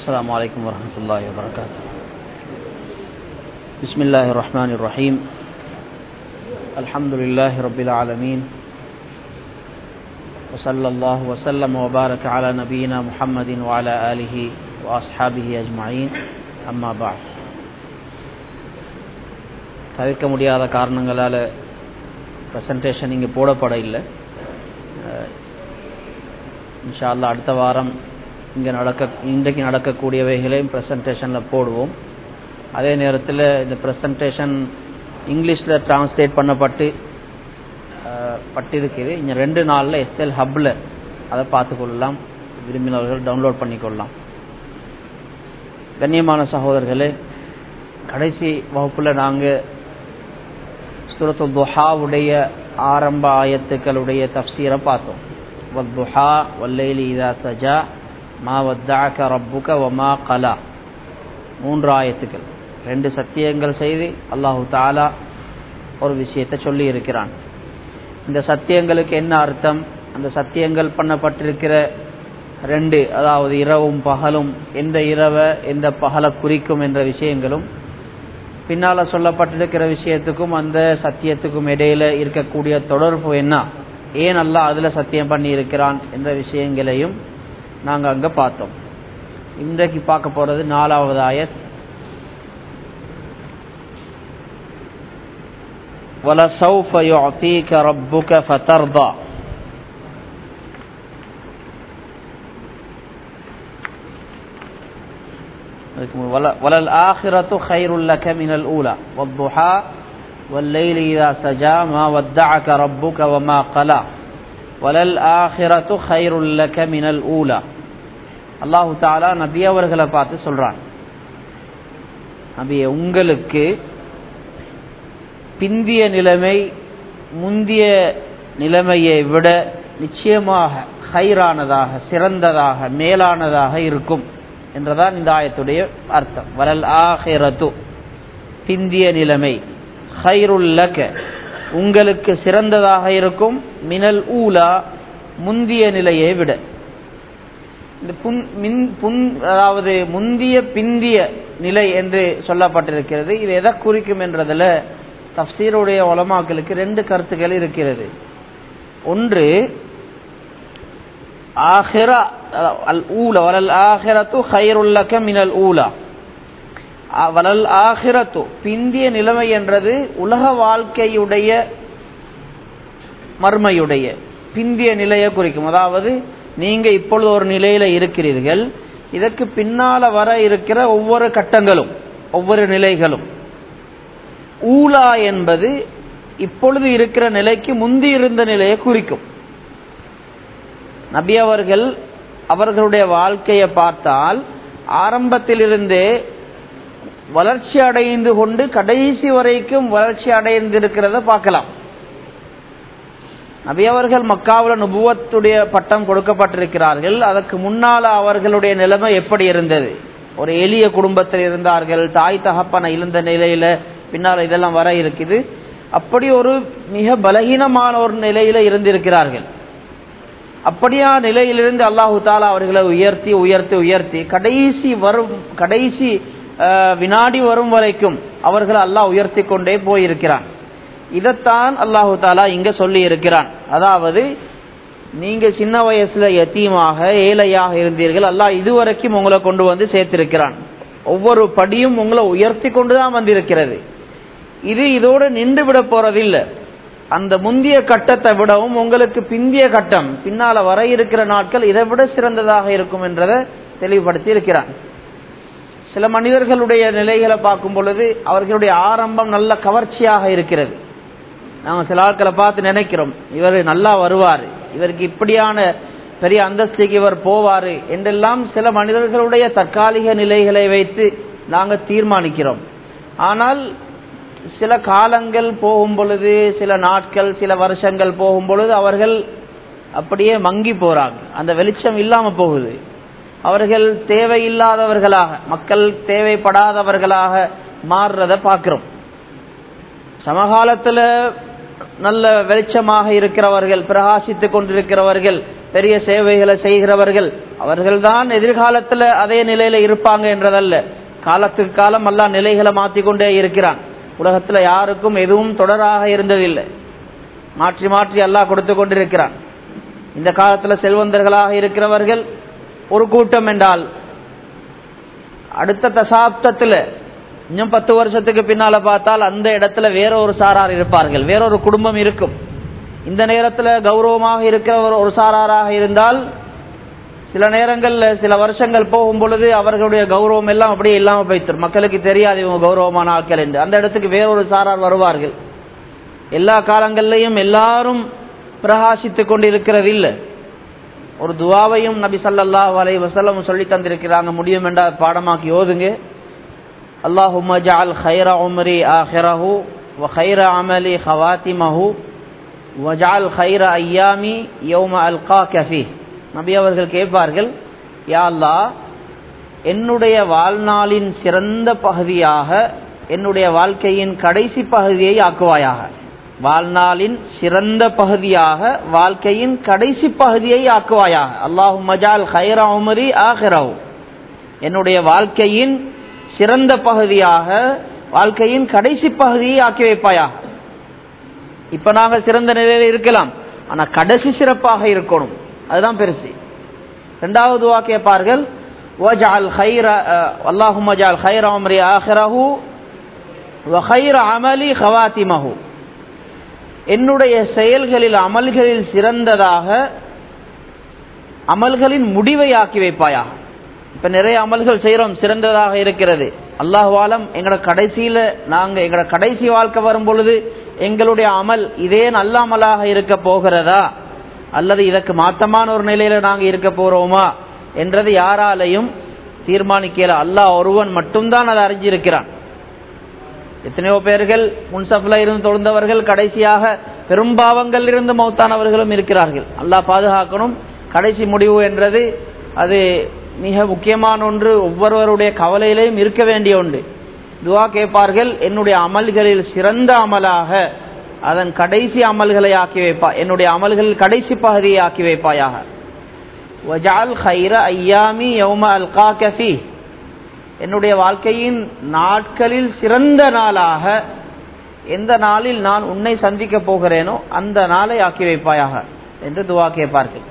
السلام عليكم ورحمة الله وبركاته بسم الله الرحمن الرحيم الحمد لله رب العالمين وصلى الله وسلم وبارك على نبينا محمد وعلى آله وأصحابه أجمعين أما بعد தவிர்க்க முடியாத காரணங்களால் ப்ரெசன்டேஷன் இங்கே போடப்பட இல்லை இன்ஷா அல்லா அடுத்த வாரம் இங்கே நடக்க இன்றைக்கு நடக்கக்கூடியவைகளையும் ப்ரெசன்டேஷனில் போடுவோம் அதே நேரத்தில் இந்த ப்ரெசன்டேஷன் இங்கிலீஷில் டிரான்ஸ்லேட் பண்ணப்பட்டு பட்டிருக்குது இங்கே ரெண்டு நாளில் எஸ்எல் ஹப்பில் அதை பார்த்துக்கொள்ளலாம் விரும்பினவர்கள் டவுன்லோட் பண்ணிக்கொள்ளலாம் கண்ணியமான சகோதரர்களே கடைசி வகுப்பில் நாங்கள் சுரத்து துஹாவுடைய ஆரம்ப ஆயத்துக்களுடைய தப்சீரை பார்த்தோம் வத்துஹா வல்லைலி இதா சஜா மா வத்தாக்க ரப்புக வமா கலா மூன்று ஆயத்துக்கள் ரெண்டு சத்தியங்கள் செய்து அல்லாஹு தாலா ஒரு விஷயத்தை சொல்லி இருக்கிறான் இந்த சத்தியங்களுக்கு என்ன அர்த்தம் அந்த சத்தியங்கள் பண்ணப்பட்டிருக்கிற ரெண்டு அதாவது இரவும் பகலும் எந்த இரவை எந்த பகலை குறிக்கும் என்ற விஷயங்களும் பின்னால சொல்லப்பட்டிருக்கிற விஷயத்துக்கும் அந்த சத்தியத்துக்கும் இடையில இருக்கக்கூடிய தொடர்பு என்ன ஏன் அல்ல அதுல சத்தியம் பண்ணி இருக்கிறான் என்ற விஷயங்களையும் நாங்க அங்க பார்த்தோம் இன்றைக்கு பார்க்க போறது நாலாவது ஆயத் وَلَسَوْفَ يُعْطِيكَ رَبُّكَ فَتَرْضَى وَلَلْآخِرَةُ خَيْرٌ لَكَ مِنَ الْأُولَى وَالضُّحَى وَاللَّيْلِ إِذَا سَجَى مَا وَدَّعَكَ رَبُّكَ وَمَا قَلَى وَلَلْآخِرَةُ خَيْرٌ لَكَ مِنَ الْأُولَى அல்லாஹு தாலா நபி அவர்களை பார்த்து சொல்றான் நபிய உங்களுக்கு பிந்திய நிலைமை முந்திய நிலைமையை விட நிச்சயமாக ஹைரானதாக சிறந்ததாக மேலானதாக இருக்கும் என்றதான் இந்த ஆயத்துடைய அர்த்தம் வலல் ஆஹிரத்து பிந்திய நிலைமை ஹைருல்லக உங்களுக்கு சிறந்ததாக இருக்கும் மினல் ஊலா முந்திய நிலையை விட இந்த புன் மின் புன் அதாவது முந்திய பிந்திய நிலை என்று சொல்லப்பட்டிருக்கிறது இது எதை குறிக்கும் என்றதுல தப்சீருடைய உலமாக்களுக்கு ரெண்டு கருத்துக்கள் இருக்கிறது ஒன்று ஆஹிரா அல் ஊல வலல் ஆஹிரத்து ஹைருல்லக மினல் ஊலா வலல் ஆஹிரத்து பிந்திய நிலைமை என்றது உலக வாழ்க்கையுடைய மர்மையுடைய பிந்திய நிலையை குறிக்கும் அதாவது நீங்க இப்பொழுது ஒரு நிலையில இருக்கிறீர்கள் இதற்கு பின்னால வர இருக்கிற ஒவ்வொரு கட்டங்களும் ஒவ்வொரு நிலைகளும் ஊலா என்பது இப்பொழுது இருக்கிற நிலைக்கு முந்தி இருந்த நிலையை குறிக்கும் நபி அவர்கள் அவர்களுடைய வாழ்க்கையை பார்த்தால் ஆரம்பத்திலிருந்தே வளர்ச்சி அடைந்து கொண்டு கடைசி வரைக்கும் வளர்ச்சி அடைந்திருக்கிறத பார்க்கலாம் நபி அவர்கள் மக்காவில் நுபுவத்துடைய பட்டம் கொடுக்கப்பட்டிருக்கிறார்கள் அதற்கு முன்னால அவர்களுடைய நிலைமை எப்படி இருந்தது ஒரு எளிய குடும்பத்தில் இருந்தார்கள் தாய் தகப்பன இழந்த நிலையில பின்னால் இதெல்லாம் வர இருக்குது அப்படி ஒரு மிக பலகீனமான ஒரு நிலையில இருந்திருக்கிறார்கள் அப்படியா நிலையிலிருந்து அல்லாஹு தாலா அவர்களை உயர்த்தி உயர்த்தி உயர்த்தி கடைசி வரும் கடைசி வினாடி வரும் வரைக்கும் அவர்களை அல்லாஹ் உயர்த்தி கொண்டே போயிருக்கிறான் இதைத்தான் அல்லாஹு தாலா இங்க சொல்லி இருக்கிறான் அதாவது நீங்க சின்ன வயசுல எத்தீமாக ஏழையாக இருந்தீர்கள் அல்லாஹ் இதுவரைக்கும் உங்களை கொண்டு வந்து சேர்த்திருக்கிறான் ஒவ்வொரு படியும் உங்களை உயர்த்தி கொண்டுதான் வந்திருக்கிறது இது இதோடு நின்று விட போறதில்லை அந்த முந்திய கட்டத்தை விடவும் உங்களுக்கு பிந்திய கட்டம் பின்னால வர இருக்கிற நாட்கள் இதை விட சிறந்ததாக இருக்கும் என்றதை தெளிவுபடுத்தி இருக்கிறான் சில மனிதர்களுடைய நிலைகளை பார்க்கும் பொழுது அவர்களுடைய ஆரம்பம் நல்ல கவர்ச்சியாக இருக்கிறது நாங்கள் சில ஆட்களை பார்த்து நினைக்கிறோம் இவர் நல்லா வருவார் இவருக்கு இப்படியான பெரிய அந்தஸ்துக்கு இவர் போவார் என்றெல்லாம் சில மனிதர்களுடைய தற்காலிக நிலைகளை வைத்து நாங்கள் தீர்மானிக்கிறோம் ஆனால் சில காலங்கள் போகும் பொழுது சில நாட்கள் சில வருஷங்கள் போகும் பொழுது அவர்கள் அப்படியே மங்கி போறாங்க அந்த வெளிச்சம் இல்லாம போகுது அவர்கள் தேவையில்லாதவர்களாக மக்கள் தேவைப்படாதவர்களாக மாறுறத பார்க்கிறோம் சமகாலத்துல நல்ல வெளிச்சமாக இருக்கிறவர்கள் பிரகாசித்துக் கொண்டிருக்கிறவர்கள் பெரிய சேவைகளை செய்கிறவர்கள் அவர்கள்தான் எதிர்காலத்தில் அதே நிலையில இருப்பாங்க என்றதல்ல காலத்துக்கு காலம் அல்லா நிலைகளை மாற்றிக்கொண்டே இருக்கிறான் உலகத்துல யாருக்கும் எதுவும் தொடராக இருந்ததில்லை மாற்றி மாற்றி அல்லாஹ் கொடுத்து கொண்டிருக்கிறான் இந்த காலத்துல செல்வந்தர்களாக இருக்கிறவர்கள் ஒரு கூட்டம் என்றால் அடுத்த தசாப்தத்தில் இன்னும் பத்து வருஷத்துக்கு பின்னால பார்த்தால் அந்த இடத்துல வேற ஒரு சாரார் இருப்பார்கள் வேற ஒரு குடும்பம் இருக்கும் இந்த நேரத்தில் கௌரவமாக இருக்கிற ஒரு சாராராக இருந்தால் சில நேரங்கள்ல சில வருஷங்கள் போகும் பொழுது அவர்களுடைய கௌரவம் எல்லாம் அப்படியே இல்லாம போய்த்தரும் மக்களுக்கு தெரியாது இவங்க கௌரவமான ஆட்கள் என்று அந்த இடத்துக்கு வேறொரு சாரார் வருவார்கள் எல்லா காலங்கள்லையும் எல்லாரும் பிரகாசித்துக் கொண்டிருக்கிறது இல்லை ஒரு துவாவையும் நபி சல்லாஹ் அலை வசல்லம் சொல்லி தந்திருக்கிறாங்க முடியும் என்றால் பாடமாக்கி ஓதுங்க اللهم اجعل خير عمري آخره وخير عملي خواتمه وجعل خير أيامي يوم ألقاك فيه நபி அவர்கள் கேட்பார்கள் யா அல்லாஹ் என்னுடைய வாழ்நாளின் சிறந்த பகுதியாக என்னுடைய வாழ்க்கையின் கடைசி பகுதியை ஆக்குவாயாக வாழ்நாளின் சிறந்த பகுதியாக வாழ்க்கையின் கடைசி பகுதியை ஆக்குவாயாக அல்லாஹு மஜால் ஹைரா உமரி ஆஹிரவு என்னுடைய வாழ்க்கையின் சிறந்த பகுதியாக வாழ்க்கையின் கடைசி பகுதியை ஆக்கி வைப்பாயாக இப்ப நாங்க சிறந்த நிலையில இருக்கலாம் ஆனா கடைசி சிறப்பாக இருக்கணும் அதுதான் பெருசு இரண்டாவது துவா கேட்பார்கள் வஜால் ஹைர அல்லாஹும் வஜால் ஹைர அம்ரி ஆஹிரஹு வஹைர அமலி ஹவாத்திமஹு என்னுடைய செயல்களில் அமல்களில் சிறந்ததாக அமல்களின் முடிவை ஆக்கி வைப்பாயாக இப்ப நிறைய அமல்கள் செய்யறோம் சிறந்ததாக இருக்கிறது அல்லாஹ்வாலம் எங்களோட கடைசியில நாங்க எங்களோட கடைசி வாழ்க்கை வரும் பொழுது எங்களுடைய அமல் இதே நல்ல அமலாக இருக்க போகிறதா அல்லது இதற்கு மாற்றமான ஒரு நிலையில நாங்க இருக்க போறோமா என்றது யாராலையும் தீர்மானிக்கல அல்லாஹ் ஒருவன் மட்டும்தான் அதை அறிஞ்சிருக்கிறான் எத்தனையோ பேர்கள் முன்சப்ல இருந்து தொழுந்தவர்கள் கடைசியாக பெரும்பாவங்கள் இருந்து மௌத்தானவர்களும் இருக்கிறார்கள் அல்லாஹ் பாதுகாக்கணும் கடைசி முடிவு என்றது அது மிக முக்கியமான ஒன்று ஒவ்வொருவருடைய கவலையிலையும் இருக்க வேண்டிய ஒன்று துவா கேட்பார்கள் என்னுடைய அமல்களில் சிறந்த அமலாக அதன் கடைசி அமல்களை ஆக்கி வைப்பா என்னுடைய அமல்களில் கடைசி பகுதியை ஆக்கி வைப்பாயாக வஜால் ஹைர ஐயாமி யௌம அல்கா கஃபி என்னுடைய வாழ்க்கையின் நாட்களில் சிறந்த நாளாக எந்த நாளில் நான் உன்னை சந்திக்க போகிறேனோ அந்த நாளை ஆக்கி வைப்பாயாக என்று துவா கேட்பார்கள்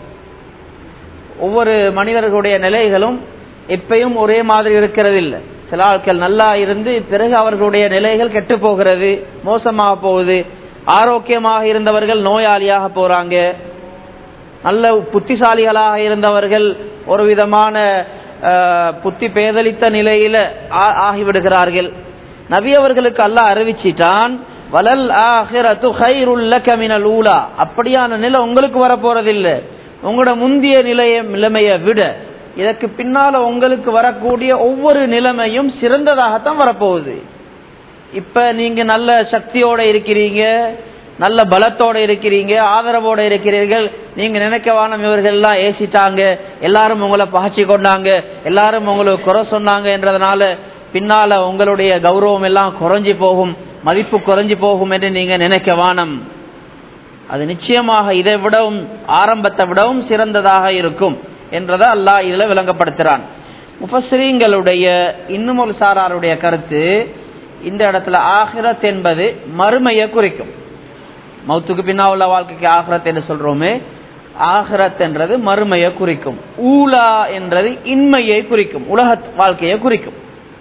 ஒவ்வொரு மனிதர்களுடைய நிலைகளும் எப்பயும் ஒரே மாதிரி இருக்கிறது இல்லை சில ஆட்கள் நல்லா இருந்து பிறகு அவர்களுடைய நிலைகள் கெட்டு போகிறது மோசமாக போகுது ஆரோக்கியமாக இருந்தவர்கள் நோயாளியாக போறாங்க நல்ல புத்திசாலிகளாக இருந்தவர்கள் ஒரு விதமான புத்தி பேதலித்த நிலையில ஆகிவிடுகிறார்கள் நபி அவர்களுக்கு அல்லாஹ் அறிவிச்சிட்டான் வலல் ஆஹிரத்து ஹைருல்லக மினல் ஊலா அப்படியான நிலை உங்களுக்கு வரப்போறதில்லை உங்களோட முந்திய நிலைய நிலைமையை விட இதற்கு பின்னால உங்களுக்கு வரக்கூடிய ஒவ்வொரு நிலைமையும் சிறந்ததாகத்தான் வரப்போகுது இப்ப நீங்க நல்ல சக்தியோட இருக்கிறீங்க நல்ல பலத்தோட இருக்கிறீங்க ஆதரவோட இருக்கிறீர்கள் நீங்க நினைக்கவான இவர்கள் எல்லாம் ஏசிட்டாங்க எல்லாரும் உங்களை பகச்சி கொண்டாங்க எல்லாரும் உங்களுக்கு குறை சொன்னாங்க என்றதுனால பின்னால உங்களுடைய கௌரவம் எல்லாம் குறைஞ்சி போகும் மதிப்பு குறைஞ்சி போகும் என்று நீங்க நினைக்க வானம் அது நிச்சயமாக இதை விடவும் ஆரம்பத்தை விடவும் சிறந்ததாக இருக்கும் என்றதை அல்லாஹ் இதுல விளங்கப்படுத்துறான் முஃபஸ்ரீங்களுடைய இன்னும் ஒரு சாராருடைய கருத்து இந்த இடத்துல ஆஹிரத் என்பது மறுமையை குறிக்கும் மௌத்துக்கு பின்னா உள்ள வாழ்க்கைக்கு ஆஹிரத் என்று சொல்றோமே ஆஹிரத் என்றது மறுமையை குறிக்கும் ஊலா என்றது இன்மையை குறிக்கும் உலக வாழ்க்கையை குறிக்கும்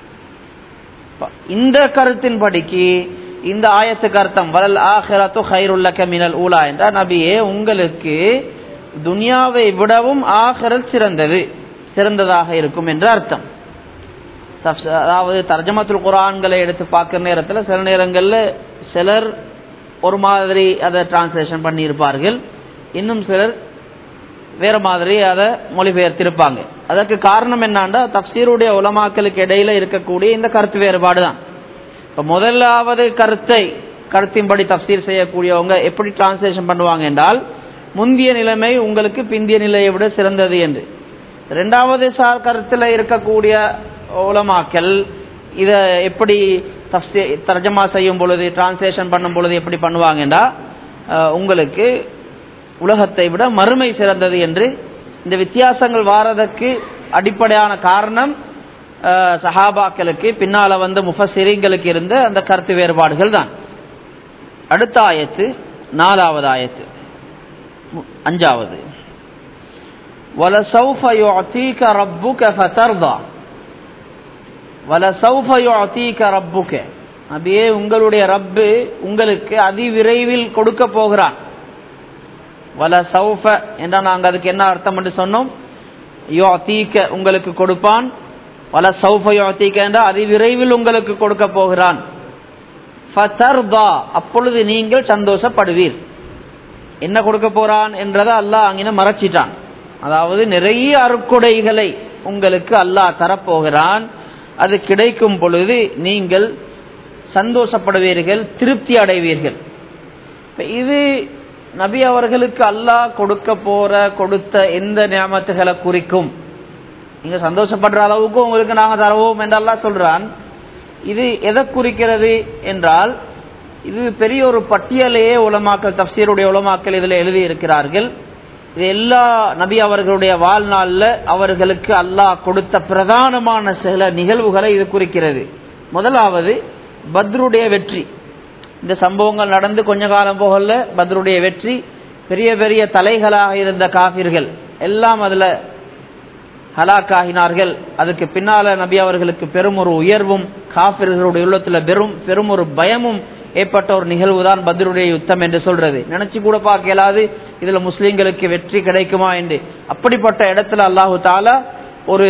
இந்த கருத்தின் படிக்கு இந்த ஆயத்துக்கு அர்த்தம் வலல் ஆஹிரத்து ஹைருல்லக மினல் ஊலா என்றால் நபியே உங்களுக்கு துனியாவை விடவும் ஆஹிரத் சிறந்தது சிறந்ததாக இருக்கும் என்று அர்த்தம் அதாவது தர்ஜமத்துல் குரான்களை எடுத்து பார்க்குற நேரத்தில் சில நேரங்களில் சிலர் ஒரு மாதிரி அதை டிரான்ஸ்லேஷன் பண்ணியிருப்பார்கள் இன்னும் சிலர் வேற மாதிரி அதை மொழிபெயர்த்திருப்பாங்க அதற்கு காரணம் என்னாண்டா தப்சீருடைய உலமாக்களுக்கு இடையில இருக்கக்கூடிய இந்த கருத்து வேறுபாடு தான் இப்போ முதலாவது கருத்தை கருத்தின்படி தப்சீர் செய்யக்கூடியவங்க எப்படி டிரான்ஸ்லேஷன் பண்ணுவாங்க என்றால் முந்திய நிலைமை உங்களுக்கு பிந்திய நிலையை விட சிறந்தது என்று ரெண்டாவது சார் கருத்தில் இருக்கக்கூடிய உலமாக்கல் இதை எப்படி தப்சி தர்ஜமா செய்யும் பொழுது டிரான்ஸ்லேஷன் பண்ணும் பொழுது எப்படி பண்ணுவாங்கன்னா உங்களுக்கு உலகத்தை விட மறுமை சிறந்தது என்று இந்த வித்தியாசங்கள் வாரதற்கு அடிப்படையான காரணம் அஹ், சஹாபாக்களுக்கு பின்னால வந்த முஃபசிரிங்களுக்கு இருந்த அந்த கருத்து வேறுபாடுகள் தான் அடுத்த ஆயத்து நாலாவது ஆயத்து மு- அஞ்சாவது وَلَسَوْفَ يُعْطِيكَ رَبُّكَ فَتَرْضَى وَلَسَوْفَ يُعْطِيكَ رَبُّكَ நபியே உங்களுடைய ரப்பு உங்களுக்கு அதிவிரைவில் கொடுக்க போகிறான் வல சௌஃப என்றால் நாங்கள் அதுக்கு என்ன அர்த்தம் என்று சொன்னோம் யோத்தீக்க உங்களுக்கு கொடுப்பான் வல சௌஃப யோத்தீக்க என்றால் அதிவிரைவில் உங்களுக்கு கொடுக்க போகிறான் ஃபதர்தா அப்பொழுது நீங்கள் சந்தோஷப்படுவீர் என்ன கொடுக்க போறான் என்றதை அல்லாஹ் அங்கின மறைச்சிட்டான் அதாவது நிறைய அருக்குடைகளை உங்களுக்கு அல்லாஹ் தரப்போகிறான் அது கிடைக்கும் பொழுது நீங்கள் சந்தோஷப்படுவீர்கள் திருப்தி அடைவீர்கள் இப்ப இது நபி அவர்களுக்கு அல்லாஹ் கொடுக்க போற கொடுத்த எந்த நியமத்துகளை குறிக்கும் நீங்க சந்தோஷப்படுற அளவுக்கு உங்களுக்கு நாங்க தருவோம் என்று அல்லாஹ் சொல்றான் இது எதை குறிக்கிறது என்றால் இது பெரிய ஒரு பட்டியலையே உலமாக்கல் தப்சீருடைய உலமாக்கல் இதில் எழுதி இருக்கிறார்கள் இது எல்லா நபி அவர்களுடைய வாழ்நாளில் அவர்களுக்கு அல்லாஹ் கொடுத்த பிரதானமான சில நிகழ்வுகளை இது குறிக்கிறது முதலாவது பத்ருடைய வெற்றி இந்த சம்பவங்கள் நடந்து கொஞ்ச காலம் போகல பத்ருடைய வெற்றி பெரிய பெரிய தலைகளாக இருந்த காபிர்கள் எல்லாம் அதுல ஹலாக்காகினார்கள் அதுக்கு பின்னால நபி அவர்களுக்கு பெரும் ஒரு உயர்வும் காபிர்களுடைய உள்ளத்துல பெரும் பெரும் ஒரு பயமும் ஏற்பட்ட ஒரு நிகழ்வு தான் பத்ருடைய யுத்தம் என்று சொல்றது நினைச்சு கூட பார்க்க இயலாது இதுல முஸ்லிம்களுக்கு வெற்றி கிடைக்குமா என்று அப்படிப்பட்ட இடத்துல அல்லாஹு தாலா ஒரு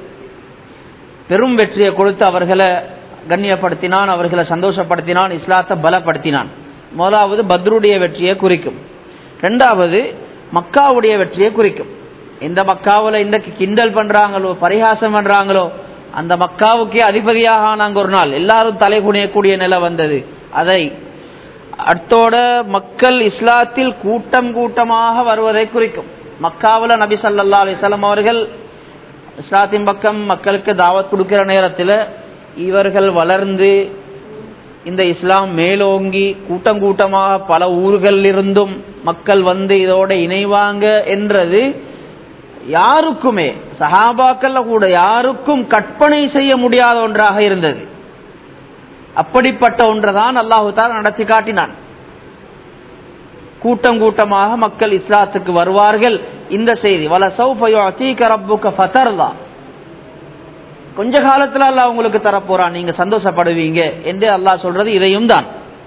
பெரும் வெற்றியை கொடுத்து அவர்களை கண்ணியப்படுத்தினான் அவர்களை சந்தோஷப்படுத்தினான் இஸ்லாத்தை பலப்படுத்தினான் முதலாவது பத்ருடைய வெற்றியை குறிக்கும் ரெண்டாவது மக்காவுடைய வெற்றியை குறிக்கும் எந்த மக்காவில் இன்றைக்கு கிண்டல் பண்றாங்களோ பரிகாசம் பண்றாங்களோ அந்த மக்காவுக்கே அதிபதியாக ஆனாங்க ஒரு நாள் எல்லாரும் தலை குனியக்கூடிய நிலை வந்தது அதை அத்தோட மக்கள் இஸ்லாத்தில் கூட்டம் கூட்டமாக வருவதை குறிக்கும் மக்காவில் நபி சல்லா அலிசல்லாம் அவர்கள் இஸ்லாத்தின் பக்கம் மக்களுக்கு தாவத் கொடுக்கிற நேரத்தில் இவர்கள் வளர்ந்து இந்த இஸ்லாம் மேலோங்கி கூட்டம் கூட்டமாக பல ஊர்களில் இருந்தும் மக்கள் வந்து இதோட இணைவாங்க என்றது யாருக்குமே சஹாபாக்கள்ல கூட யாருக்கும் கற்பனை செய்ய முடியாத ஒன்றாக இருந்தது அப்படிப்பட்ட ஒன்றுதான் அல்லாஹு தாலா நடத்தி காட்டினான் கூட்டம் கூட்டமாக மக்கள் இஸ்லாத்துக்கு வருவார்கள் இந்த செய்தி வல சௌஃபயுஅதீக ரப்புக ஃபதர்லா கொஞ்ச காலத்துல அல்லாஹ் உங்களுக்கு தரப்போறான் நீங்க சந்தோஷப்படுவீங்க என்று அல்லாஹ் சொல்றது இதையும் தான்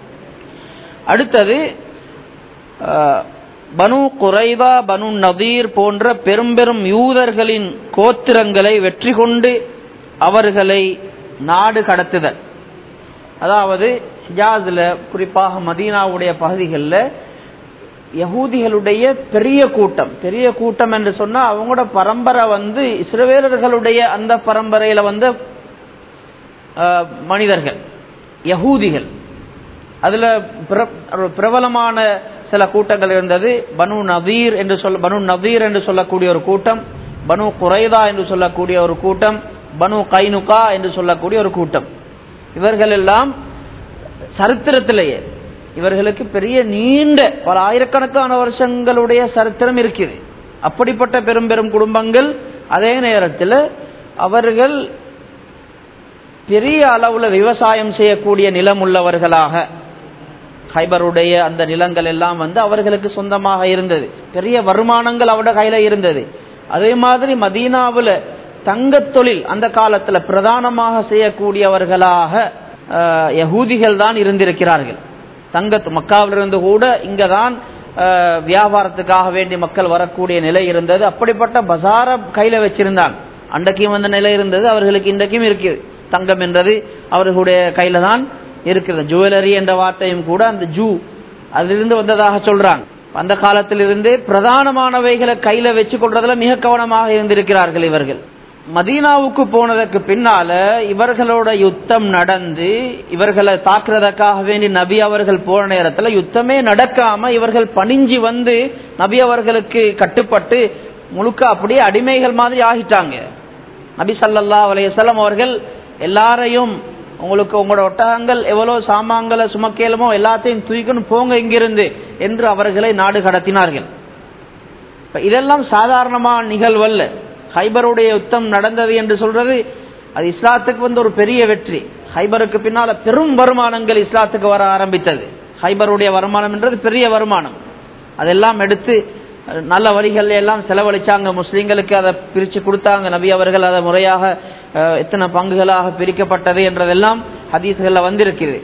அடுத்தது அஹ், பனு குறைதா பனு நதீர் போன்ற பெரும் பெரும் யூதர்களின் கோத்திரங்களை வெற்றி கொண்டு அவர்களை நாடு கடத்துதல் அதாவது ஹிஜாஸ்ல குறிப்பாக மதீனாவுடைய பகுதிகளில் யகூதிகளுடைய பெரிய கூட்டம் பெரிய கூட்டம் என்று சொன்னா அவங்களோட பரம்பரை வந்து இஸ்ரவேலர்களுடைய அந்த பரம்பரையில வந்த அஹ், மனிதர்கள் யகூதிகள் அதுல பிர- ஒரு பிரபலமான சில கூட்டங்கள் இருந்தது பனு நவீர் என்று சொல்ல பனு நவீர் என்று சொல்லக்கூடிய ஒரு கூட்டம் பனு குறைதா என்று சொல்லக்கூடிய ஒரு கூட்டம் பனு கைனுகா என்று சொல்லக்கூடிய ஒரு கூட்டம் இவர்கள் எல்லாம் சரித்திரத்திலேயே இவர்களுக்கு பெரிய நீண்ட பல ஆயிரக்கணக்கான வருஷங்களுடைய சரித்திரம் இருக்குது அப்படிப்பட்ட பெரும் பெரும் குடும்பங்கள் அதே நேரத்தில் அவர்கள் பெரிய அளவுல விவசாயம் செய்யக்கூடிய நிலம் உள்ளவர்களாக ஹைபருடைய அந்த நிலங்கள் எல்லாம் வந்து அவர்களுக்கு சொந்தமாக இருந்தது பெரிய வருமானங்கள் அவட கையில இருந்தது அதே மாதிரி மதீனாவுல தங்கத் தொழில் அந்த காலத்துல பிரதானமாக செய்யக்கூடியவர்களாக அஹ், யகூதிகள் தான் இருந்திருக்கிறார்கள் தங்கத் மக்காவிலிருந்து கூட இங்கதான் அஹ், வியாபாரத்துக்காக வேண்டி மக்கள் வரக்கூடிய நிலை இருந்தது அப்படிப்பட்ட பசார கையில வச்சிருந்தாங்க அன்றைக்கும் அந்த நிலை இருந்தது அவர்களுக்கு இன்றைக்கும் இருக்குது தங்கம் என்றது அவர்களுடைய கையில தான் இருக்கிறது ஜுவல்லரி என்ற வார்த்தையும் கூட அந்த ஜூ அதிலிருந்து வந்ததாக சொல்றாங்க அந்த காலத்திலிருந்தே பிரதானமானவைகளை கையில வச்சு கொள்றதுல மிக கவனமாக இருந்திருக்கிறார்கள் இவர்கள் மதீனாவுக்கு போனதற்கு பின்னால இவர்களோட யுத்தம் நடந்து இவர்களை தாக்குறதுக்காக வேண்டி நபி அவர்கள் போன நேரத்துல யுத்தமே நடக்காம இவர்கள் பணிஞ்சு வந்து நபி அவர்களுக்கு கட்டுப்பட்டு முழுக்க அப்படியே அடிமைகள் மாதிரி ஆகிட்டாங்க நபி ஸல்லல்லாஹு அலைஹி வஸல்லம் அவர்கள் எல்லாரையும் உங்களுக்கு உங்களோட ஒட்டகங்கள் எவ்வளவு சாமான்களை சுமக்கேலுமோ எல்லாத்தையும் தூக்கின்னு போங்க இங்கிருந்து என்று அவர்களை நாடு கடத்தினார்கள் இப்ப இதெல்லாம் சாதாரணமான நிகழ்வல்ல ஹைபருடைய யுத்தம் நடந்தது என்று சொல்றது அது இஸ்லாத்துக்கு வந்து ஒரு பெரிய வெற்றி ஹைபருக்கு பின்னால பெரும் வருமானங்கள் இஸ்லாத்துக்கு வர ஆரம்பித்தது ஹைபருடைய வருமானம் என்றது பெரிய வருமானம் அதெல்லாம் எடுத்து நல்ல வழிகள் எல்லாம் செலவழிச்சாங்க முஸ்லீம்களுக்கு அதை பிரித்து கொடுத்தாங்க நபி அவர்கள் அதை முறையாக அஹ், எத்தனை பங்குகளாக பிரிக்கப்பட்டது என்றதெல்லாம் ஹதீஸ்களில் வந்திருக்குது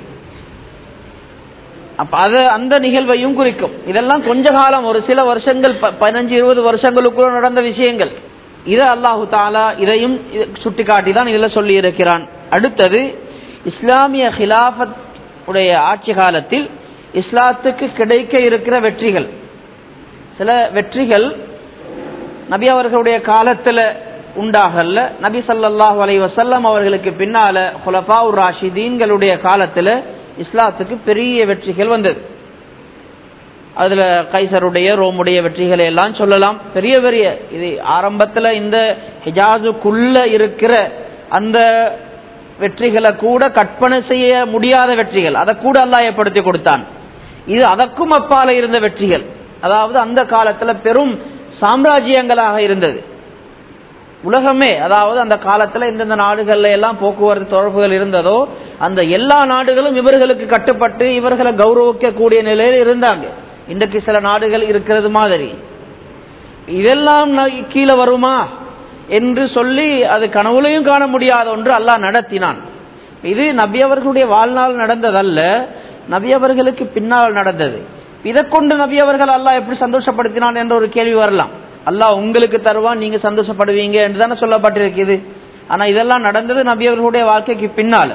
அப்ப அது அந்த நிகழ்வையும் குறிக்கும் இதெல்லாம் கொஞ்ச காலம் ஒரு சில வருஷங்கள் ப- பதினஞ்சு இருபது வருஷங்களுக்குள்ள நடந்த விஷயங்கள் இது அல்லாஹு தாலா இதையும் சுட்டிக்காட்டி தான் இதுல சொல்லி இருக்கிறான் அடுத்தது இஸ்லாமிய ஹிலாஃபத் உடைய ஆட்சி காலத்தில் இஸ்லாத்துக்கு கிடைக்க இருக்கிற வெற்றிகள் சில வெற்றிகள் நபி அவர்களுடைய காலத்துல உண்டாகல்ல நபி ஸல்லல்லாஹு அலைஹி வஸல்லம் அவர்களுக்கு பின்னால ஹுலஃபாவுர் ராஷிதீன்களுடைய காலத்துல இஸ்லாத்துக்கு பெரிய வெற்றிகள் வந்தது அதுல கைசருடைய ரோமுடைய வெற்றிகளை எல்லாம் சொல்லலாம் பெரிய பெரிய இது ஆரம்பத்துல இந்த ஹிஜாஸுக்குள்ள இருக்கிற அந்த வெற்றிகளை கூட கற்பனை செய்ய முடியாத வெற்றிகள் அதை கூட அல்லாஹ் ஏற்படுத்தி கொடுத்தான் இது அதற்கும் அப்பால இருந்த வெற்றிகள் அதாவது அந்த காலத்துல பெரும் சாம்ராஜ்யங்களாக இருந்தது உலகமே அதாவது அந்த காலத்துல எந்தெந்த நாடுகள்ல எல்லாம் போக்குவரத்து தொடர்புகள் இருந்ததோ அந்த எல்லா நாடுகளும் இவர்களுக்கு கட்டுப்பட்டு இவர்களை கௌரவிக்கக்கூடிய நிலையில் இருந்தாங்க இன்றைக்கு சில நாடுகள் இருக்கிறது மாதிரி இதெல்லாம் ந- கீழே வருமா என்று சொல்லி அது கனவுலையும் காண முடியாத ஒன்று அல்லாஹ் நடத்தினான் இது நபி அவர்களுடைய வாழ்நாள் நடந்ததல்ல நபி அவர்களுக்கு பின்னால் நடந்தது இதை கொண்டு நபி அவர்கள் அல்லாஹ் எப்படி சந்தோஷப்படுத்தினான் என்ற ஒரு கேள்வி வரலாம் அல்லாஹ் உங்களுக்கு தருவான் நீங்க சந்தோஷப்படுவீங்க என்று தானே சொல்லப்பட்டிருக்குது ஆனா இதெல்லாம் நடந்தது நபி அவர்களுடைய வாழ்க்கைக்கு பின்னால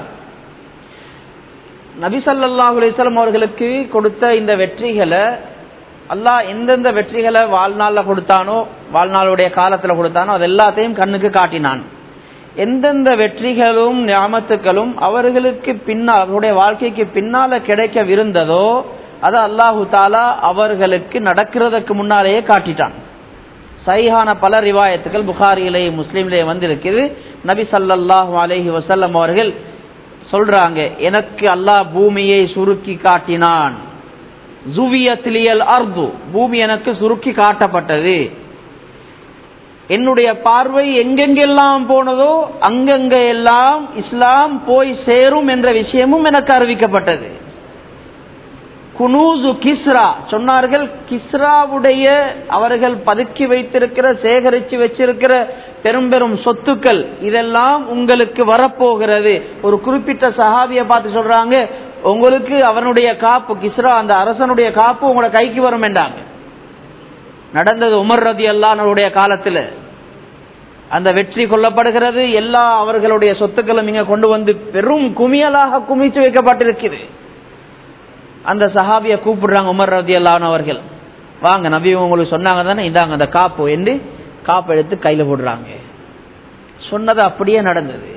நபி ஸல்லல்லாஹு அலைஹி வஸல்லம் அவர்களுக்கு கொடுத்த இந்த வெற்றிகளை அல்லாஹ் எந்தெந்த வெற்றிகளை வாழ்நாள்ல கொடுத்தானோ வாழ்நாளுடைய காலத்துல கொடுத்தானோ அது எல்லாத்தையும் கண்ணுக்கு காட்டினான் எந்தெந்த வெற்றிகளும் ஞாமத்துக்களும் அவர்களுக்கு பின்னால் அவருடைய வாழ்க்கைக்கு பின்னால கிடைக்கவிருந்ததோ அதை அல்லாஹு தாலா அவர்களுக்கு நடக்கிறதுக்கு முன்னாலேயே காட்டிட்டான் சைஹான பல ரிவாயத்துகள் புகாரியிலே முஸ்லீம்லே வந்திருக்குது நபி ஸல்லல்லாஹு அலைஹி வஸல்லம் அவர்கள் சொல்றாங்க எனக்கு அல்லாஹ் பூமியை சுருக்கி காட்டினான் ஜுவியத்லியல் அர்து பூமி எனக்கு சுருக்கி காட்டப்பட்டது என்னுடைய பார்வை எங்கெங்கெல்லாம் போனதோ அங்கங்க எல்லாம் இஸ்லாம் போய் சேரும் என்ற விஷயமும் எனக்கு அறிவிக்கப்பட்டது குனூசு கிஸ்ரா சொன்னார்கள் கிஸ்ராவுடைய அவர்கள் பதுக்கி வைத்திருக்கிற சேகரித்து வச்சிருக்கிற பெரும் பெரும் சொத்துக்கள் இதெல்லாம் உங்களுக்கு வரப்போகிறது ஒரு குறிப்பிட்ட சஹாபியை பார்த்து சொல்றாங்க உங்களுக்கு அவனுடைய காப்பு கிஸ்ரா அந்த அரசனுடைய காப்பு உங்களோட கைக்கு வரும் என்றாங்க நடந்தது உமர் ரதி அல்லானுடைய காலத்தில் அந்த வெற்றி கொள்ளப்படுகிறது எல்லா அவர்களுடைய சொத்துக்களும் இங்க கொண்டு வந்து பெரும் குமியலாக குமிச்சு வைக்கப்பட்டிருக்கிறது அந்த சஹாபியை கூப்பிடுறாங்க உமர் ரதி அல்லான் அவர்கள் வாங்க நபி உங்களுக்கு சொன்னாங்க தானே இந்தாங்க அந்த காப்பு என்று காப்பு எடுத்து கையில போடுறாங்க சொன்னது அப்படியே நடந்தது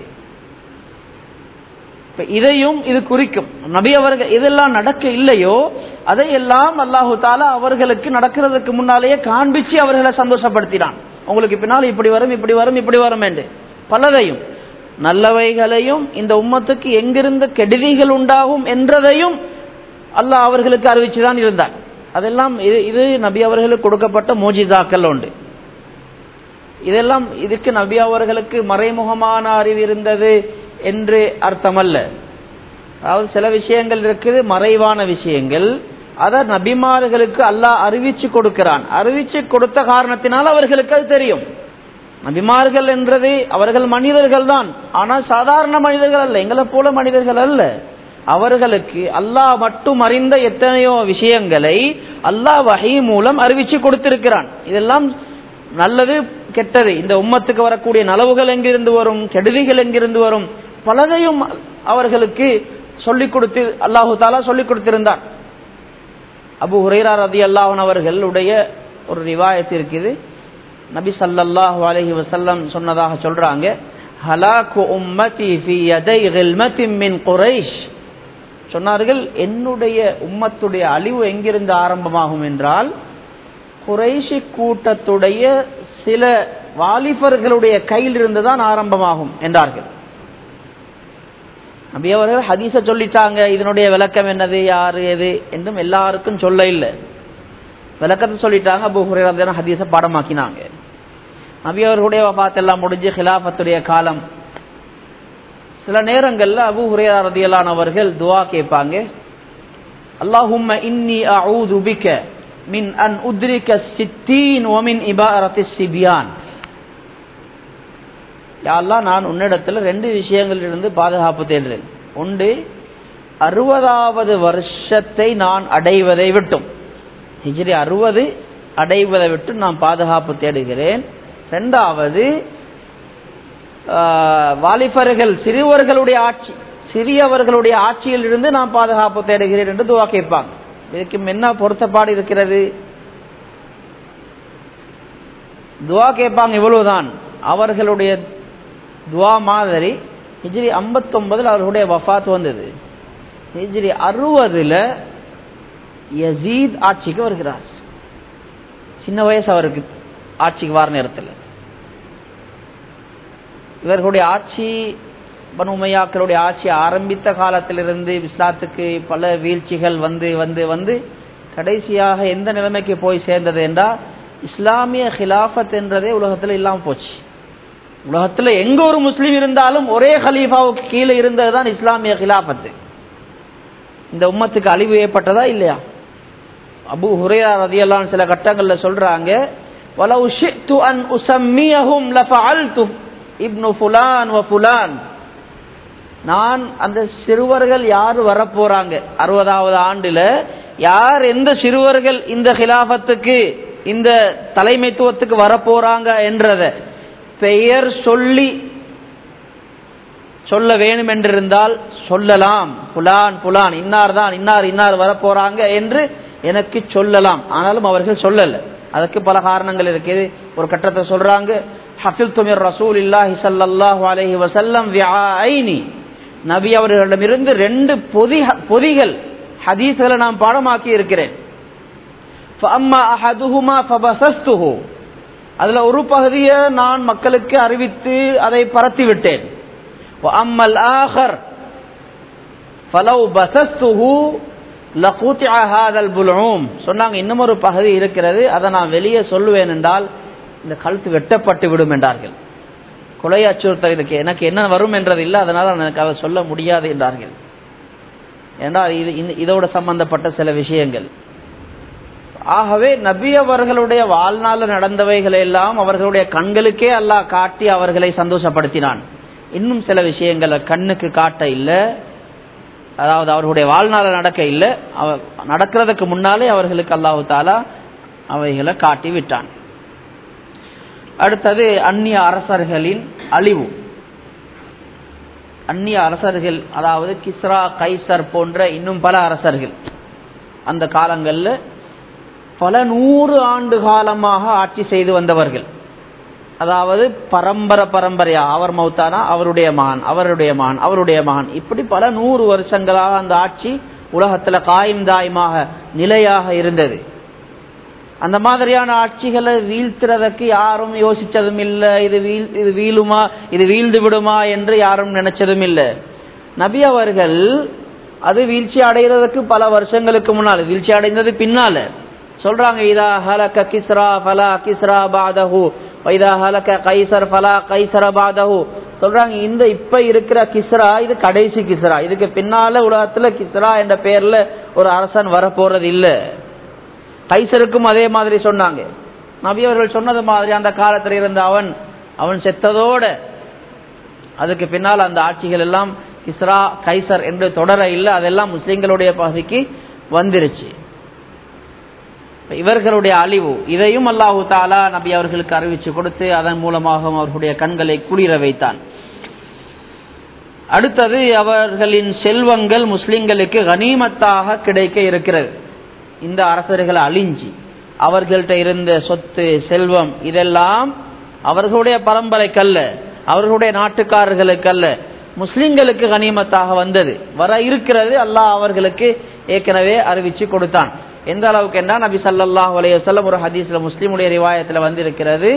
இப்ப இதையும் இது குறிக்கும் நபி அவர்கள் இதெல்லாம் நடக்க இல்லையோ அதையெல்லாம் அல்லாஹு தாலா அவர்களுக்கு நடக்கிறதுக்கு முன்னாலேயே காண்பிச்சு அவர்களை சந்தோஷப்படுத்தினான் உங்களுக்கு பின்னால் இப்படி வரும் இப்படி வரும் இப்படி வரும் என்று பலதையும் நல்லவைகளையும் இந்த உம்மத்துக்கு எங்கிருந்து கெடுதிகள் உண்டாகும் என்றதையும் அல்லாஹ் அவர்களுக்கு அறிவிச்சுதான் இருந்தார் அதெல்லாம் இது இது நபி அவர்களுக்கு கொடுக்கப்பட்ட மோஜிதாக்கள் உண்டு இதெல்லாம் இதுக்கு நபி அவர்களுக்கு மறைமுகமான அறிவு இருந்தது என்று அர்த்தமல்ல அதாவது சில விஷயங்கள் இருக்குது மறைவான விஷயங்கள் அதை நபிமார்களுக்கு அல்லாஹ் அறிவிச்சு கொடுக்கிறான் அறிவிச்சு கொடுத்த காரணத்தினால் அவர்களுக்கு அது தெரியும் நபிமார்கள் என்றது அவர்கள் மனிதர்கள் தான் ஆனால் சாதாரண மனிதர்கள் அல்ல எங்களை போல மனிதர்கள் அல்ல அவர்களுக்கு அல்லாஹ் மட்டும் அறிந்த எத்தனையோ விஷயங்களை அல்லாஹ் வகை மூலம் அறிவிச்சு கொடுத்திருக்கிறான் இதெல்லாம் நல்லது கெட்டது இந்த உம்மத்துக்கு வரக்கூடிய நலவுகள் எங்கிருந்து வரும் கெடுதிகள் எங்கிருந்து வரும் பலதையும் அவர்களுக்கு சொல்லிக் கொடுத்து அல்லாஹு தாலா சொல்லிக் கொடுத்திருந்தான் அபு ஹுரைரா ரதி அல்லாஹன் அவர்களுடைய ஒரு ரிவாயத்து இருக்குது நபி ஸல்லல்லாஹு அலைஹி வஸல்லம் சொன்னதாக சொல்றாங்க ஹலாக்கு உம்மதி ஃபி யதை கில்மத்தின் மின் குரைஷ் சொன்னார்கள் என்னுடைய உம்மத்துடைய அழிவு எங்கிருந்து ஆரம்பமாகும் என்றால் குறைஷி கூட்டத்துடைய சில வாலிபர்களுடைய கையில் இருந்துதான் ஆரம்பமாகும் என்றார்கள் நபி அவர்கள் ஹதீஸ சொல்லிட்டாங்க இதனுடைய விளக்கம் என்னது யாரு எது என்றும் எல்லாருக்கும் சொல்ல இல்லை விளக்கத்தை சொல்லிட்டாங்க அபு ஹுரேரா ஹதீஸை பாடமாக்கினாங்க நபி அவர்களுடைய வபாத்தெல்லாம் முடிஞ்சு ஹிலாஃபத்துடைய காலம் சில நேரங்கள்ல அபு ஹுரேரா ரதியலான் அவர்கள் துவா கேட்பாங்க அல்லாஹும்ம இன்னி அஊது பிக மின் அன் உத்ரிக சித்தீன் ஒமின் இபாரத்தி சிபியான் யாரெல்லாம் நான் உன்னிடத்தில் ரெண்டு விஷயங்களிலிருந்து பாதுகாப்பு தேடுறேன் ஒன்று அறுபதாவது வருஷத்தை நான் அடைவதை விட்டும் ஹிஜ்ரி அறுபது அடைவதை விட்டு நான் பாதுகாப்பு தேடுகிறேன் ரெண்டாவது வாலிபர்கள் சிறுவர்களுடைய ஆட்சி சிறியவர்களுடைய ஆட்சியில் இருந்து நான் பாதுகாப்பு தேடுகிறேன் என்று துவா கேட்பாங்க இதுக்கு என்ன பொருத்தப்பாடு இருக்கிறது துவா கேட்பாங்க இவ்வளவுதான் அவர்களுடைய துவா மாதிரி ஹிஜ்ரி ஐம்பத்தொன்பதுல அவர்களுடைய வஃத் வந்தது ஹிஜ்ரி அறுபதுல யசீத் ஆட்சிக்கு வருகிறார் சின்ன வயசு அவருக்கு ஆட்சிக்கு வார நேரத்தில் இவர்களுடைய ஆட்சி பனுமையாக்களுடைய ஆட்சி ஆரம்பித்த காலத்திலிருந்து இஸ்லாத்துக்கு பல வீழ்ச்சிகள் வந்து வந்து வந்து கடைசியாக எந்த நிலைமைக்கு போய் சேர்ந்தது என்றால் இஸ்லாமிய ஹிலாஃபத் என்றதே உலகத்தில் இல்லாமல் போச்சு உலகத்தில் எங்க ஒரு முஸ்லீம் இருந்தாலும் ஒரே ஹலீஃபாவுக்கு கீழே இருந்தது தான் இஸ்லாமிய ஹிலாஃபத்து இந்த உம்மத்துக்கு அழிவு ஏற்பட்டதா இல்லையா அபு ஹுரேரா ரதியல்லான் சில கட்டங்கள்ல சொல்றாங்க வலவு ஷித்து அன் உசம்மியஹும் லஃபஅல்து இப்னு ஃபுலான் வ ஃபுலான் நான் அந்த சிறுவர்கள் யார் வரப்போறாங்க அறுபதாவது ஆண்டுல யார் எந்த சிறுவர்கள் இந்த ஹிலாபத்துக்கு இந்த தலைமைத்துவத்துக்கு வரப்போறாங்க என்றத பெயர் சொல்லி சொல்ல வேணும் என்றிருந்தால் சொல்லலாம் புலான் புலான் இன்னார் தான் இன்னார் இன்னார் வரப்போறாங்க என்று எனக்கு சொல்லலாம் ஆனாலும் அவர்கள் சொல்லல அதுக்கு பல காரணங்கள் இருக்குது ஒரு கட்டத்தை சொல்றாங்க ஹஃபில் துமிர் ரசூல் இல்லாஹி சல்லாஹூ அலஹி வசல்லம் விஐனி நபி அவர்களிடமிருந்து ரெண்டு பொதி பொதிகள் ஹதீஸ்களை நான் பாடமாக்கி இருக்கிறேன் அதுல ஒரு பகுதியை நான் மக்களுக்கு அறிவித்து அதை பரத்தி விட்டேன் அம்மல் ஆஹர் ஃபலவ் பசஸ்துஹு லகூத்திஅ ஹாதல் புல்ஊம் சொன்னாங்க இன்னும் ஒரு பகுதி இருக்கிறது அதை நான் வெளியே சொல்லுவேன் என்றால் இந்த கழுத்து வெட்டப்பட்டு விடும் என்றார்கள் கொலை அச்சுறுத்தல் இதுக்கு எனக்கு என்ன வரும் என்றது இல்லை அதனால எனக்கு அதை சொல்ல முடியாது என்றார்கள் என்றால் இது இதோட சம்பந்தப்பட்ட சில விஷயங்கள் ஆகவே நபி அவர்களுடைய வாழ்நாள் நடந்தவைகளை எல்லாம் அவர்களுடைய கண்களுக்கே அல்லாஹ் காட்டி அவர்களை சந்தோஷப்படுத்தினான் இன்னும் சில விஷயங்களை கண்ணுக்கு காட்ட இல்லை அதாவது அவர்களுடைய வாழ்நாள் நடக்க இல்லை அவ நடக்கிறதுக்கு முன்னாலே அவர்களுக்கு அல்லாஹு தாலா அவைகளை காட்டி விட்டான் அடுத்தது அந்நிய அரசர்களின் அழிவு அந்நிய அரசர்கள் அதாவது கிஸ்ரா கைசர் போன்ற இன்னும் பல அரசர்கள் அந்த காலங்களில் பல நூறு ஆண்டு காலமாக ஆட்சி செய்து வந்தவர்கள் அதாவது பரம்பரை பரம்பரையா அவர் மௌத்தானா அவருடைய மகன் அவருடைய மகன் அவருடைய மகன் இப்படி பல நூறு வருஷங்களாக அந்த ஆட்சி உலகத்துல காயும் தாயமாக நிலையாக இருந்தது அந்த மாதிரியான ஆட்சிகளை வீழ்த்துறதுக்கு யாரும் யோசிச்சதும் இல்லை இது வீழ் இது வீழுமா இது வீழ்ந்து விடுமா என்று யாரும் நினைச்சதும் இல்லை நபி அவர்கள் அது வீழ்ச்சி அடைகிறதுக்கு பல வருஷங்களுக்கு முன்னால் வீழ்ச்சி அடைந்தது பின்னால சொல்றாங்க இதா ஹலக கிஸ்ரா ஃபலா கிஸ்ரா பாதஹு வைதா ஹலக கைசர் ஃபலா கைசர பாதஹு சொல்றாங்க இந்த இப்ப இருக்கிற கிஸ்ரா இது கடைசி கிஸ்ரா இதுக்கு பின்னால உலகத்துல கிஸ்ரா என்ற பெயர்ல ஒரு அரசன் வரப்போறது இல்லை கைசருக்கும் அதே மாதிரி சொன்னாங்க நபி அவர்கள் சொன்னது மாதிரி அந்த காலத்தில் இருந்த அவன் அவன் செத்ததோட அதுக்கு பின்னால் அந்த ஆட்சிகள் எல்லாம் கிஸ்ரா கைசர் என்று தொடர இல்லை அதெல்லாம் முஸ்லிம்களுடைய பகுதிக்கு வந்துருச்சு இவர்களுடைய அழிவு இதையும் அல்லாஹு தாலா நபி அவர்களுக்கு அறிவிச்சு கொடுத்து அதன் மூலமாக அவர்களுடைய கண்களை குளிர வைத்தான் அடுத்தது அவர்களின் செல்வங்கள் முஸ்லிம்களுக்கு கனிமத்தாக கிடைக்க இருக்கிறது இந்த அரசர்கள் அழிஞ்சி அவர்கள்ட்ட இருந்த சொத்து செல்வம் இதெல்லாம் அவர்களுடைய பரம்பரைக்கல்ல அவர்களுடைய நாட்டுக்காரர்களுக்கல்ல முஸ்லிம்களுக்கு கனிமத்தாக வந்தது வர இருக்கிறது அல்லாஹ் அவர்களுக்கு ஏற்கனவே அறிவிச்சு கொடுத்தான் எந்த அளவுக்கு என்றால் நபி சல்லாஹ் அலையம் ஒரு ஹதீஸ்ல முஸ்லீமுடைய ரிவாயத்தில் வந்திருக்கிறது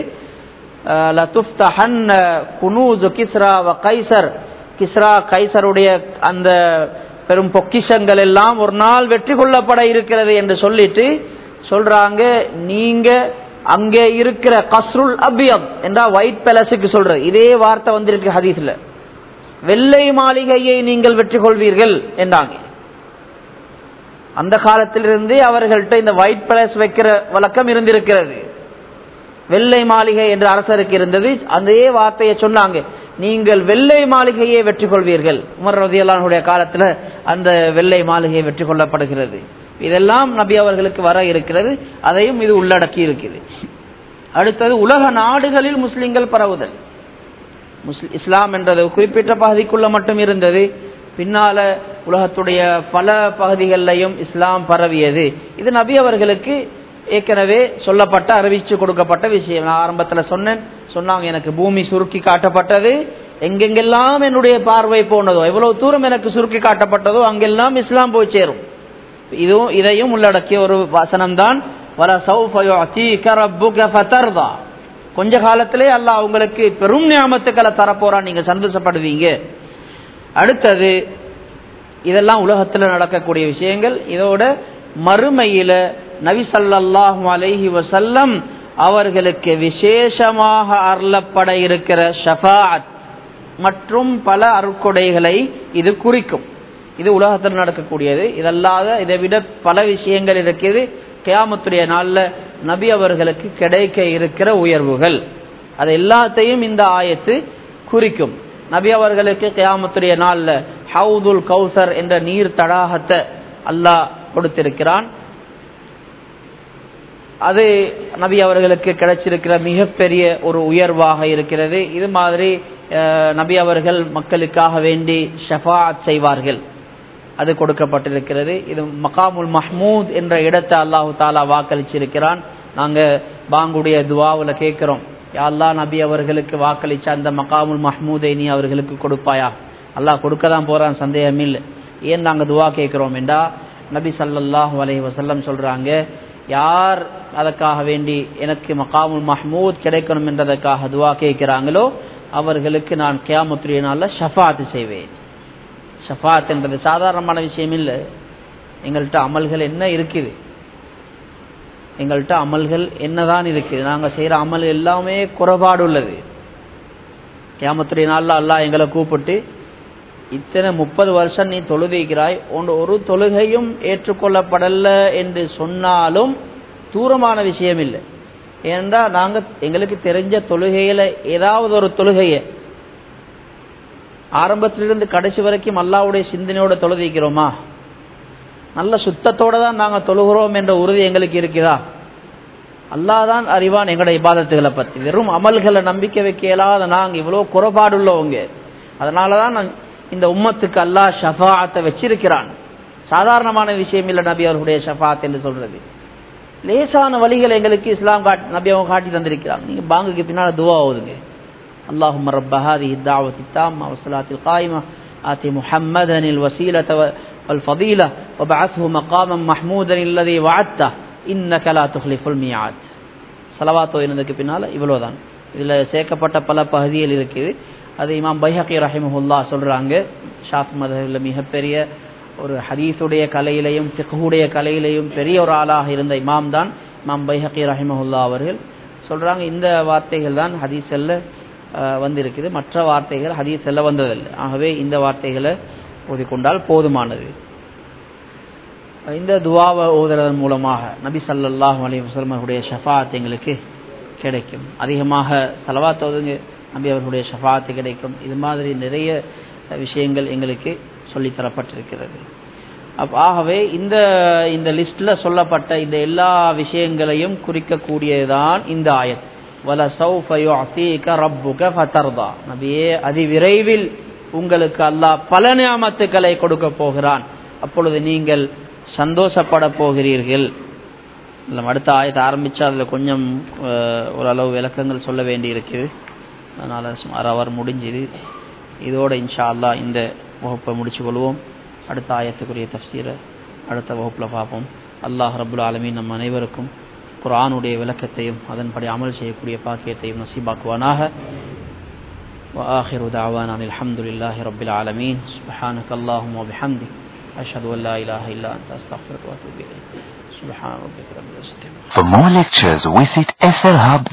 கிஸ்ரா வ கைசர் கிஸ்ரா கைசருடைய அந்த பெரும் பொக்கிஷங்கள் எல்லாம் ஒரு நாள் வெற்றி கொள்ளப்பட இருக்கிறது என்று சொல்லிட்டு சொல்றாங்க நீங்க அங்கே இருக்கிற கஸ்ருல் அபியம் என்றா ஒயிட் பேலஸுக்கு சொல்றது இதே வார்த்தை வந்திருக்கு ஹதீஸ்ல வெள்ளை மாளிகையை நீங்கள் வெற்றி கொள்வீர்கள் என்றாங்க அந்த காலத்திலிருந்தே அவர்கள்ட்ட இந்த ஒயிட் பேலஸ் வைக்கிற வழக்கம் இருந்திருக்கிறது வெள்ளை மாளிகை என்ற அரசருக்கு இருந்தது அதே வார்த்தையை சொன்னாங்க நீங்கள் வெள்ளை மாளிகையை வெற்றி கொள்வீர்கள் உமர் ரதியல்லானுடைய காலத்துல அந்த வெள்ளை மாளிகை வெற்றி கொள்ளப்படுகிறது இதெல்லாம் நபி அவர்களுக்கு வர இருக்கிறது அதையும் இது உள்ளடக்கி இருக்குது அடுத்தது உலக நாடுகளில் முஸ்லிம்கள் பரவுதல் முஸ்லிம் இஸ்லாம் என்றது குறிப்பிட்ட பகுதிக்குள்ள மட்டும் இருந்தது பின்னால உலகத்துடைய பல பகுதிகளிலையும் இஸ்லாம் பரவியது இது நபி அவர்களுக்கு ஏற்கனவே சொல்லப்பட்ட அறிவிச்சு கொடுக்கப்பட்ட விஷயம் நான் ஆரம்பத்தில் சொன்னேன் சொன்னாங்க எனக்கு பூமி சுருக்கி காட்டப்பட்டது எங்கெங்கெல்லாம் என்னுடைய பார்வை போனதோ எவ்வளவு தூரம் எனக்கு சுருக்கி காட்டப்பட்டதோ அங்கெல்லாம் இஸ்லாம் போய் சேரும் இதுவும் இதையும் உள்ளடக்கிய ஒரு வசனம் தான் கொஞ்ச காலத்திலே அல்லாஹ் உங்களுக்கு பெரும் ஞாபகத்துக்களை தரப்போறான் நீங்க சந்தோஷப்படுவீங்க அடுத்தது இதெல்லாம் உலகத்தில் நடக்கக்கூடிய விஷயங்கள் இதோட மறுமையில நபி சல்லாஹூ அலைஹி வசல்லம் அவர்களுக்கு விசேஷமாக அருளப்பட இருக்கிற ஷஃபாத் மற்றும் பல அருட்கொடைகளை இது குறிக்கும் இது உலகத்தில் நடக்கக்கூடியது இதல்லாத இதை விட பல விஷயங்கள் இருக்குது கியாமத்துடைய நாளில் நபி அவர்களுக்கு கிடைக்க இருக்கிற உயர்வுகள் அது எல்லாத்தையும் இந்த ஆயத்து குறிக்கும் நபி அவர்களுக்கு கியாமத்துடைய நாளில் ஹவுதுல் கௌசர் என்ற நீர் தடாகத்தை அல்லாஹ் கொடுத்திருக்கிறான் அது நபி அவர்களுக்கு கிடைச்சிருக்கிற மிகப்பெரிய ஒரு உயர்வாக இருக்கிறது இது மாதிரி நபி அவர்கள் மக்களுக்காக வேண்டி ஷஃபாத் செய்வார்கள் அது கொடுக்கப்பட்டிருக்கிறது இது மகாமுல் மஹ்மூத் என்ற இடத்தை அல்லாஹு தாலா வாக்களிச்சிருக்கிறான் நாங்க பாங்குடைய துவாவில் கேட்கிறோம் அல்லா நபி அவர்களுக்கு வாக்களிச்ச அந்த மகாமுல் மஹ்மூதை நீ அவர்களுக்கு கொடுப்பாயா அல்லாஹ் கொடுக்க தான் போறான் சந்தேகம் இல்லை ஏன் நாங்க துவா கேட்கிறோம் என்றா நபி சல்லாஹூ அலஹி வசல்லம் சொல்றாங்க யார் அதற்காக வேண்டி எனக்கு மகாமுல் மஹ்மூத் கிடைக்கணும் என்றதற்காக துவா கேட்கிறாங்களோ அவர்களுக்கு நான் கியாமுத்துரிய நாளில் ஷஃபாத்து செய்வேன் ஷஃபாத் என்றது சாதாரணமான விஷயம் இல்லை எங்கள்கிட்ட அமல்கள் என்ன இருக்குது எங்கள்கிட்ட அமல்கள் என்னதான் இருக்குது நாங்கள் செய்கிற அமல் எல்லாமே குறைபாடு உள்ளது கியாமத்துடைய நாளில் அல்லாஹ் எங்களை கூப்பிட்டு இத்தனை முப்பது வருஷம் நீ தொழுதிக்கிறாய் ஒரு தொழுகையும் ஏற்றுக்கொள்ளப்படல என்று சொன்னாலும் தூரமான விஷயம் இல்லை ஏனென்றால் நாங்கள் எங்களுக்கு தெரிஞ்ச தொழுகையில ஏதாவது ஒரு தொழுகையை ஆரம்பத்திலிருந்து கடைசி வரைக்கும் அல்லாவுடைய சிந்தனையோட தொழுதிக்கிறோமா நல்ல சுத்தத்தோட தான் நாங்கள் தொழுகிறோம் என்ற உறுதி எங்களுக்கு இருக்குதா அல்லாதான் அறிவான் எங்களோட இபாதத்துகளை பற்றி வெறும் அமல்களை நம்பிக்கை வைக்க இயலாத நாங்கள் இவ்வளோ குறைபாடுள்ளவங்க அதனால தான் இந்த உம்மத்துக்கு அல்லாஹ் ஷஃபாத்தை வச்சிருக்கிறான் சாதாரணமான விஷயம் இல்லை நபி அவர்களுடைய ஷஃபாத் என்று சொல்றது லேசான வழிகளை எங்களுக்கு இஸ்லாம் காட்டி நபி அவங்க காட்டி தந்திருக்கிறாங்க நீங்க பாங்குக்கு பின்னால் துவா ஓதுங்க اللهم رب هذه الدعوة التامة والصلاة القائمة آتي محمدا الوسيلة والفضيلة وبعثه مقاما محمودا الذي وعدته إنك لا تخلف الميعاد சலவாத்தோ இருந்ததுக்கு பின்னால் இவ்வளோதான் இதில் சேர்க்கப்பட்ட பல பகுதிகள் இருக்குது அது இமாம் பைஹக்கி ரஹிமஹுல்லா சொல்கிறாங்க ஷாஃப் மதவில் மிகப்பெரிய ஒரு ஹதீஸுடைய கலையிலையும் ஃபிக்ஹுடைய கலையிலையும் பெரிய ஒரு ஆளாக இருந்த இமாம் தான் இமாம் பைஹக்கி ரஹிமஹுல்லா அவர்கள் சொல்கிறாங்க இந்த வார்த்தைகள் தான் ஹதீஸில் வந்திருக்குது மற்ற வார்த்தைகள் ஹதீஸில் வந்ததில்லை ஆகவே இந்த வார்த்தைகளை ஓதிக்கொண்டால் போதுமானது இந்த துவாவை ஓதுறதன் மூலமாக நபி சல்லாஹூ அலி வசலமர்களுடைய ஷஃபாத் எங்களுக்கு கிடைக்கும் அதிகமாக செலவாத் ஓதுங்க நபி அவர்களுடைய ஷஃபாத்து கிடைக்கும் இது மாதிரி நிறைய விஷயங்கள் எங்களுக்கு சொல்லித்தரப்பட்டிருக்கிறது அப் ஆகவே இந்த இந்த லிஸ்ட்ல சொல்லப்பட்ட இந்த எல்லா விஷயங்களையும் குறிக்கக்கூடியதுதான் இந்த ஆயத் வல ரப்புக ஃபதர்தா நபியே அதிவிரைவில் உங்களுக்கு அல்லாஹ் பல நியாமத்துக்களை கொடுக்க போகிறான் அப்பொழுது நீங்கள் சந்தோஷப்பட போகிறீர்கள் நம்ம அடுத்த ஆயத்தை ஆரம்பிச்சா அதில் கொஞ்சம் ஓரளவு விளக்கங்கள் சொல்ல வேண்டி இருக்குது அதனால் சுமார் அவர் முடிஞ்சுது இதோட இன்ஷா அல்லா இந்த வகுப்பை முடிச்சு கொள்வோம் அடுத்த ஆயத்துக்குரிய தஃசீரை அடுத்த வகுப்பில் பார்ப்போம் அல்லாஹ் ரபுல் ஆலமீன் நம் அனைவருக்கும் குரானுடைய விளக்கத்தையும் அதன்படி அமல் செய்யக்கூடிய பாக்கியத்தையும் நசீபாக்குவானாக وآخر دعوانا الحمد لله رب العالمين سبحانك اللهم وبحمدك أشهد أن لا إله إلا أنت أستغفرك وأتوب إليك سبحان ربك رب العزة عما For more lectures, visit slhub